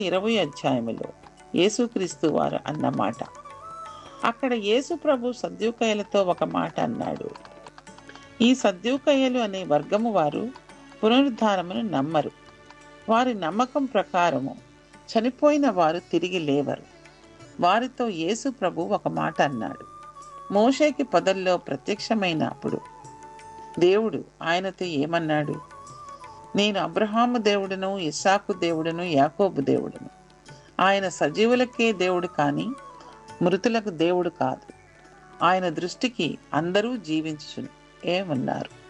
ఇరవై అధ్యాయములో యేసుక్రీస్తు వారు అన్న మాట అక్కడ యేసు ప్రభు సద్యూకయ్యలతో ఒక మాట అన్నాడు ఈ సద్యూకయ్యలు అనే వర్గము వారు పునరుద్ధారమును నమ్మరు వారి నమ్మకం ప్రకారము చనిపోయిన వారు తిరిగి లేవరు వారితో యేసు ప్రభు ఒక మాట అన్నాడు మోషేకి పొదల్లో ప్రత్యక్షమైనప్పుడు దేవుడు ఆయనతో ఏమన్నాడు నేను అబ్రహాము దేవుడును ఇస్సాకు దేవుడును యాకోబు దేవుడును ఆయన సజీవులకే దేవుడు కానీ మృతులకు దేవుడు కాదు ఆయన దృష్టికి అందరూ జీవించును ఏమన్నారు